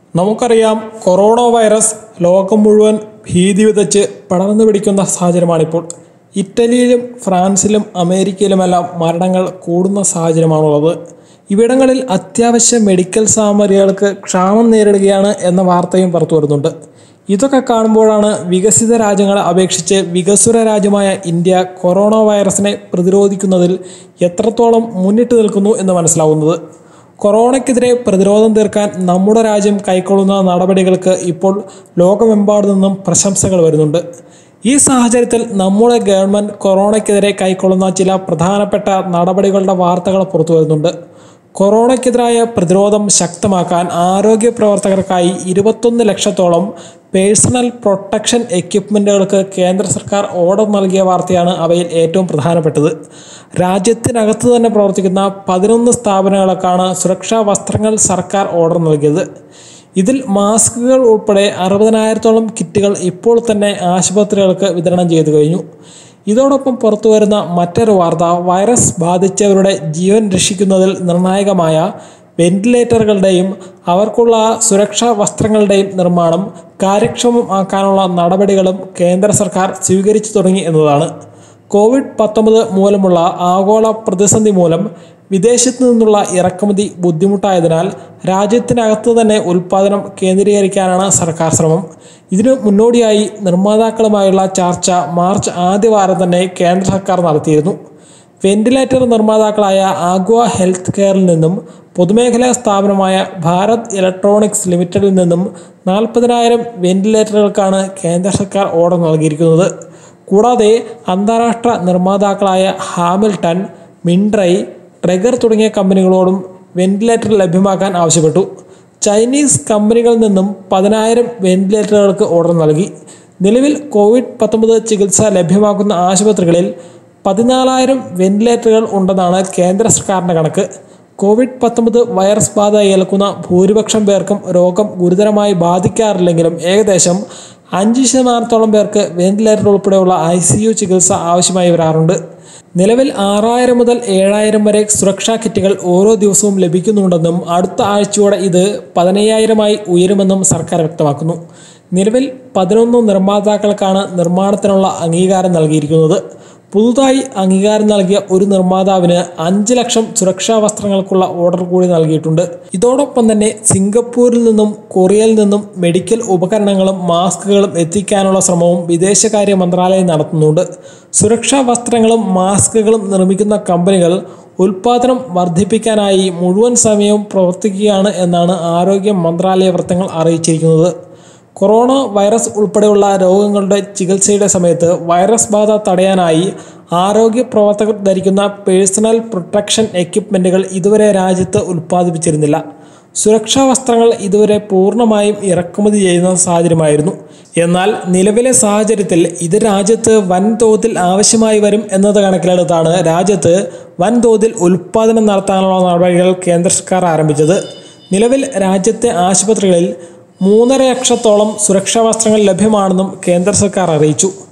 നമുക്കറിയാം corona virus ലോകം മുഴുവൻ ഭീതി വിതച്ച് പടർന്നു പിടിക്കുന്ന സാഹചര്യമാണിപ്പോൾ ഇറ്റലിയിലും ഫ്രാൻസിലും അമേരിക്കയിലുമെല്ലാം മരണങ്ങൾ കൂടുന്ന സാഹചര്യമാണുള്ളത് ഇവിടങ്ങളിൽ അത്യാവശ്യ മെഡിക്കൽ സാമഗ്രികൾക്ക് ക്ഷാമം നേരിടുകയാണ് എന്ന വാർത്തയും പുറത്തു വരുന്നുണ്ട് ഇതൊക്കെ കാണുമ്പോഴാണ് വികസിത രാജ്യങ്ങളെ അപേക്ഷിച്ച് വികസ്വര രാജ്യമായ ഇന്ത്യ കൊറോണ വൈറസിനെ പ്രതിരോധിക്കുന്നതിൽ എത്രത്തോളം മുന്നിട്ട് നിൽക്കുന്നു എന്ന് മനസ്സിലാവുന്നത് കൊറോണയ്ക്കെതിരെ പ്രതിരോധം തീർക്കാൻ നമ്മുടെ രാജ്യം കൈക്കൊള്ളുന്ന നടപടികൾക്ക് ഇപ്പോൾ ലോകമെമ്പാടു നിന്നും പ്രശംസകൾ വരുന്നുണ്ട് ഈ സാഹചര്യത്തിൽ നമ്മുടെ ഗവൺമെൻറ് കൊറോണയ്ക്കെതിരെ കൈക്കൊള്ളുന്ന ചില പ്രധാനപ്പെട്ട നടപടികളുടെ വാർത്തകൾ പുറത്തു വരുന്നുണ്ട് കൊറോണയ്ക്കെതിരായ പ്രതിരോധം ശക്തമാക്കാൻ ആരോഗ്യ പ്രവർത്തകർക്കായി ഇരുപത്തൊന്ന് ലക്ഷത്തോളം പേഴ്സണൽ പ്രൊട്ടക്ഷൻ എക്യുപ്മെൻറ്റുകൾക്ക് കേന്ദ്ര സർക്കാർ ഓർഡർ നൽകിയ വാർത്തയാണ് അവയിൽ ഏറ്റവും പ്രധാനപ്പെട്ടത് രാജ്യത്തിനകത്ത് തന്നെ പ്രവർത്തിക്കുന്ന പതിനൊന്ന് സ്ഥാപനങ്ങൾക്കാണ് സുരക്ഷാ വസ്ത്രങ്ങൾ സർക്കാർ ഓർഡർ നൽകിയത് ഇതിൽ മാസ്കുകൾ ഉൾപ്പെടെ അറുപതിനായിരത്തോളം കിറ്റുകൾ ഇപ്പോൾ തന്നെ ആശുപത്രികൾക്ക് വിതരണം ചെയ്തു കഴിഞ്ഞു ഇതോടൊപ്പം പുറത്തുവരുന്ന മറ്റൊരു വാർത്ത വൈറസ് ബാധിച്ചവരുടെ ജീവൻ രക്ഷിക്കുന്നതിൽ നിർണായകമായ വെന്റിലേറ്ററുകളുടെയും അവർക്കുള്ള സുരക്ഷാ വസ്ത്രങ്ങളുടെയും നിർമ്മാണം കാര്യക്ഷമമാക്കാനുള്ള നടപടികളും കേന്ദ്ര സർക്കാർ സ്വീകരിച്ചു തുടങ്ങി എന്നതാണ് കോവിഡ് പത്തൊമ്പത് മൂലമുള്ള ആഗോള പ്രതിസന്ധി മൂലം വിദേശത്തു നിന്നുള്ള ഇറക്കുമതി ബുദ്ധിമുട്ടായതിനാൽ രാജ്യത്തിനകത്ത് തന്നെ ഉൽപ്പാദനം കേന്ദ്രീകരിക്കാനാണ് സർക്കാർ ശ്രമം ഇതിനു മുന്നോടിയായി നിർമ്മാതാക്കളുമായുള്ള ചർച്ച മാർച്ച് ആദ്യവാരം തന്നെ കേന്ദ്ര സർക്കാർ നടത്തിയിരുന്നു വെന്റിലേറ്റർ നിർമ്മാതാക്കളായ ആഗ്വ ഹെൽത്ത് കെയറിൽ നിന്നും പൊതുമേഖലാ സ്ഥാപനമായ ഭാരത് ഇലക്ട്രോണിക്സ് ലിമിറ്റഡിൽ നിന്നും നാൽപ്പതിനായിരം വെന്റിലേറ്ററുകൾക്കാണ് കേന്ദ്ര സർക്കാർ ഓർഡർ നൽകിയിരിക്കുന്നത് കൂടാതെ അന്താരാഷ്ട്ര നിർമ്മാതാക്കളായ ഹാമിൽട്ടൺ മിൻട്രൈ ട്രെഗർ തുടങ്ങിയ കമ്പനികളോടും വെന്റിലേറ്റർ ലഭ്യമാക്കാൻ ആവശ്യപ്പെട്ടു ചൈനീസ് കമ്പനികളിൽ നിന്നും പതിനായിരം വെന്റിലേറ്ററുകൾക്ക് ഓർഡർ നൽകി നിലവിൽ കോവിഡ് പത്തൊമ്പത് ചികിത്സ ലഭ്യമാക്കുന്ന ആശുപത്രികളിൽ പതിനാലായിരം വെന്റിലേറ്ററുകൾ ഉണ്ടെന്നാണ് കേന്ദ്ര സർക്കാരിൻ്റെ കണക്ക് കോവിഡ് പത്തൊമ്പത് വൈറസ് ബാധ ഏൽക്കുന്ന ഭൂരിപക്ഷം പേർക്കും രോഗം ഗുരുതരമായി ബാധിക്കാറില്ലെങ്കിലും ഏകദേശം അഞ്ച് ശതമാനത്തോളം പേർക്ക് വെന്റിലേറ്റർ ഉൾപ്പെടെയുള്ള ഐ സി യു ചികിത്സ ആവശ്യമായി വരാറുണ്ട് നിലവിൽ ആറായിരം മുതൽ ഏഴായിരം വരെ സുരക്ഷാ കിറ്റുകൾ ഓരോ ദിവസവും ലഭിക്കുന്നുണ്ടെന്നും അടുത്ത ആഴ്ചയോടെ ഇത് പതിനയ്യായിരമായി ഉയരുമെന്നും സർക്കാർ വ്യക്തമാക്കുന്നു നിലവിൽ പതിനൊന്ന് നിർമ്മാതാക്കൾക്കാണ് നിർമ്മാണത്തിനുള്ള അംഗീകാരം നൽകിയിരിക്കുന്നത് പുതുതായി അംഗീകാരം നൽകിയ ഒരു നിർമ്മാതാവിന് അഞ്ച് ലക്ഷം സുരക്ഷാ വസ്ത്രങ്ങൾക്കുള്ള ഓർഡർ കൂടി നൽകിയിട്ടുണ്ട് ഇതോടൊപ്പം തന്നെ സിംഗപ്പൂരിൽ നിന്നും കൊറിയയിൽ നിന്നും മെഡിക്കൽ ഉപകരണങ്ങളും മാസ്കുകളും എത്തിക്കാനുള്ള ശ്രമവും വിദേശകാര്യ മന്ത്രാലയം നടത്തുന്നുണ്ട് സുരക്ഷാ വസ്ത്രങ്ങളും മാസ്കുകളും നിർമ്മിക്കുന്ന കമ്പനികൾ ഉൽപ്പാദനം വർദ്ധിപ്പിക്കാനായി മുഴുവൻ സമയവും പ്രവർത്തിക്കുകയാണ് എന്നാണ് ആരോഗ്യ മന്ത്രാലയ വൃത്തങ്ങൾ അറിയിച്ചിരിക്കുന്നത് കൊറോണ വൈറസ് ഉൾപ്പെടെയുള്ള രോഗങ്ങളുടെ ചികിത്സയുടെ സമയത്ത് വൈറസ് ബാധ തടയാനായി ആരോഗ്യ പ്രവർത്തകർ ധരിക്കുന്ന പേഴ്സണൽ പ്രൊട്ടക്ഷൻ എക്യുപ്മെൻറ്റുകൾ ഇതുവരെ രാജ്യത്ത് ഉൽപ്പാദിപ്പിച്ചിരുന്നില്ല സുരക്ഷാ വസ്ത്രങ്ങൾ ഇതുവരെ പൂർണ്ണമായും ഇറക്കുമതി ചെയ്യുന്ന സാഹചര്യമായിരുന്നു എന്നാൽ നിലവിലെ സാഹചര്യത്തിൽ ഇത് രാജ്യത്ത് വൻതോതിൽ ആവശ്യമായി വരും എന്നത് കണക്കിലെടുത്താണ് രാജ്യത്ത് വൻതോതിൽ ഉൽപ്പാദനം നടത്താനുള്ള നടപടികൾ കേന്ദ്ര സർക്കാർ ആരംഭിച്ചത് നിലവിൽ രാജ്യത്തെ ആശുപത്രികളിൽ മൂന്നര ലക്ഷത്തോളം സുരക്ഷാ വസ്ത്രങ്ങൾ ലഭ്യമാണെന്നും കേന്ദ്ര സർക്കാർ അറിയിച്ചു